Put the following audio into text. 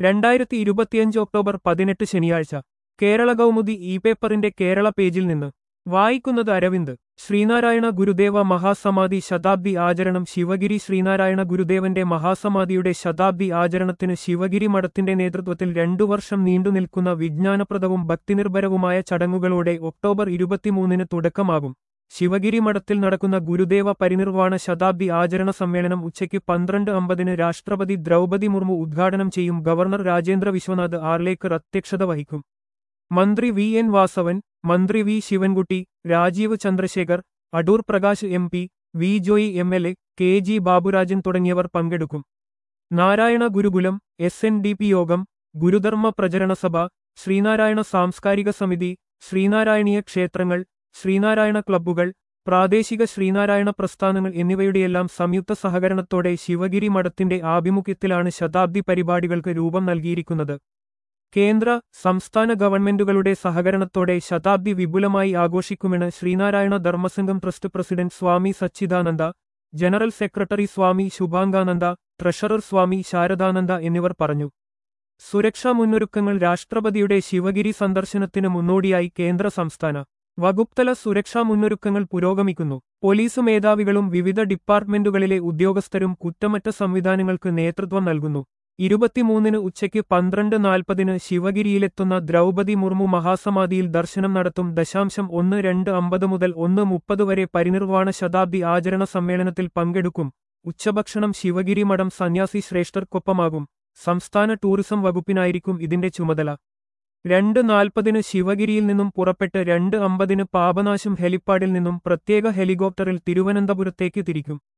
രണ്ടായിരത്തി ഇരുപത്തിയഞ്ച് ഒക്ടോബർ പതിനെട്ട് ശനിയാഴ്ച കേരള കൗമുദി ഇ പേപ്പറിന്റെ കേരള പേജിൽ നിന്ന് വായിക്കുന്നത് അരവിന്ദ് ശ്രീനാരായണ ഗുരുദേവ മഹാസമാധി ശതാബ്ദി ആചരണം ശിവഗിരി ശ്രീനാരായണ ഗുരുദേവന്റെ മഹാസമാധിയുടെ ശതാബ്ദി ആചരണത്തിന് ശിവഗിരി മഠത്തിന്റെ നേതൃത്വത്തിൽ രണ്ടു വർഷം നീണ്ടുനിൽക്കുന്ന വിജ്ഞാനപ്രദവും ഭക്തിനിർഭരവുമായ ചടങ്ങുകളോടെ ഒക്ടോബർ ഇരുപത്തിമൂന്നിന് തുടക്കമാകും ശിവഗിരി മഠത്തിൽ നടക്കുന്ന ഗുരുദേവ പരിനിർവാണ ശതാബ്ദി ആചരണ സമ്മേളനം ഉച്ചയ്ക്ക് പന്ത്രണ്ട് അമ്പതിന് രാഷ്ട്രപതി ദ്രൗപദി മുർമു ഉദ്ഘാടനം ചെയ്യും ഗവർണർ രാജേന്ദ്ര വിശ്വനാഥ് ആർലേക്കർ അധ്യക്ഷത വഹിക്കും മന്ത്രി വി എൻ വാസവൻ മന്ത്രി V Sivankutty Rajeev Chandrasekhar Adoor Prakash M P V Joy M L A K G Baburajan തുടങ്ങിയവർ പങ്കെടുക്കും Narayana Gurukulam S N D P യോഗം ഗുരുധർമ്മ പ്രചരണ സഭ ശ്രീനാരായണ സാംസ്കാരിക സമിതി ശ്രീനാരായണീയ ക്ഷേത്രങ്ങൾ ശ്രീനാരായണ ക്ലബ്ബുകൾ പ്രാദേശിക ശ്രീനാരായണ പ്രസ്ഥാനങ്ങൾ എന്നിവയുടെയെല്ലാം സംയുക്ത സഹകരണത്തോടെ ശിവഗിരി മഠത്തിന്റെ ആഭിമുഖ്യത്തിലാണ് ശതാബ്ദി പരിപാടികൾക്ക് രൂപം നൽകിയിരിക്കുന്നത് കേന്ദ്ര സംസ്ഥാന ഗവൺമെന്റുകളുടെ സഹകരണത്തോടെ ശതാബ്ദി വിപുലമായി ആഘോഷിക്കുമെന്ന് Sreenarayana Dharmasangham trust president Swami Sachidananda general secretary Swami Subhangananda treasurer Swami Saradananda എന്നിവർ പറഞ്ഞു സുരക്ഷാ മുന്നൊരുക്കങ്ങൾ രാഷ്ട്രപതിയുടെ ശിവഗിരി സന്ദർശനത്തിന് മുന്നോടിയായി കേന്ദ്ര സംസ്ഥാന വകുപ്തല സുരക്ഷാ മുന്നൊരുക്കങ്ങൾ പുരോഗമിക്കുന്നു പോലീസ് മേധാവികളും വിവിധ ഡിപ്പാർട്ട്മെന്റുകളിലെ ഉദ്യോഗസ്ഥരും കുറ്റമറ്റ സംവിധാനങ്ങൾക്ക് നേതൃത്വം നൽകുന്നു ഇരുപത്തിമൂന്നിന് ഉച്ചയ്ക്ക് പന്ത്രണ്ട് നാൽപ്പതിന് ശിവഗിരിയിലെത്തുന്ന ദ്രൗപദി മുർമു മഹാസമാധിയിൽ ദർശനം നടത്തും ദശാംശം ഒന്ന് രണ്ട് അമ്പത് മുതൽ ഒന്ന് മുപ്പത് വരെ പരിനിർവാണ ശതാബ്ദി ആചരണ സമ്മേളനത്തിൽ പങ്കെടുക്കും ഉച്ചഭക്ഷണം ശിവഗിരി മഠം സന്യാസി ശ്രേഷ്ഠർക്കൊപ്പമാകും സംസ്ഥാന ടൂറിസം വകുപ്പിനായിരിക്കും ഇതിന്റെ ചുമതല രണ്ട് നാൽപ്പതിന് ശിവഗിരിയിൽ നിന്നും പുറപ്പെട്ട് രണ്ട് അമ്പതിന് പാപനാശം ഹെലിപ്പാഡിൽ നിന്നും പ്രത്യേക ഹെലികോപ്റ്ററിൽ തിരുവനന്തപുരത്തേക്ക് തിരിക്കും